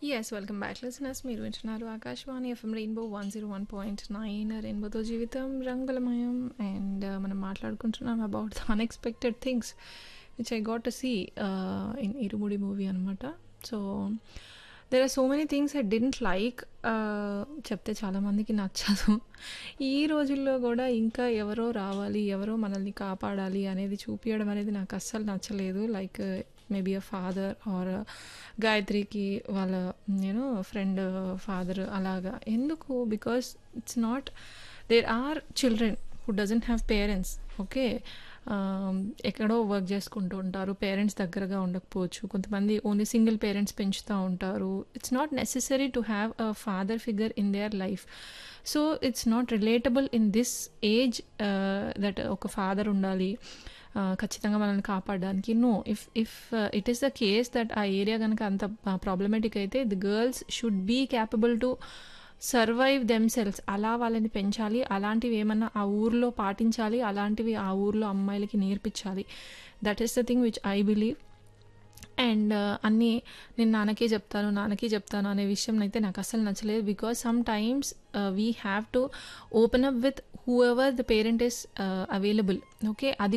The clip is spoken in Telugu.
ఎస్ వెల్కమ్ బ్యాక్ లిసనర్స్ మీరు వింటున్నారు Akashvani FM rainbow one zero one point nine రెయిన్బోతో జీవితం రంగులమయం అండ్ మనం మాట్లాడుకుంటున్నాం about the unexpected things which I got to see in Irumudi movie అనమాట so there are so many things I didn't like చెప్తే చాలామందికి నచ్చదు ఈ రోజుల్లో కూడా ఇంకా ఎవరో రావాలి ఎవరో మనల్ని కాపాడాలి అనేది చూపించడం అనేది నాకు అస్సలు నచ్చలేదు like maybe a father or గాయత్రికి వాళ్ళ నేను ఫ్రెండ్ ఫాదర్ అలాగా ఎందుకు because it's not there are children who doesn't have parents okay ఎక్కడో వర్క్ చేసుకుంటూ ఉంటారు పేరెంట్స్ దగ్గరగా ఉండకపోవచ్చు కొంతమంది ఓన్లీ సింగిల్ పేరెంట్స్ పెంచుతూ ఉంటారు it's not necessary to have a father figure in their life so it's not relatable in this age that ఒక ఫాదర్ ఉండాలి ఖచ్చితంగా మనల్ని కాపాడడానికి no if if it is the case that ఆ ఏరియా కనుక అంత ప్రాబ్లమేటిక్ అయితే the girls should be capable to survive themselves అలా వాళ్ళని పెంచాలి అలాంటివి ఏమన్నా ఆ ఊర్లో పాటించాలి అలాంటివి ఆ ఊర్లో అమ్మాయిలకి నేర్పించాలి that is the thing which I believe and అన్నీ నేను నాన్నకే చెప్తాను నాన్నకే చెప్తాను అనే విషయం అయితే నాకు అసలు నచ్చలేదు because sometimes we have to open up with whoever the parent is available okay అది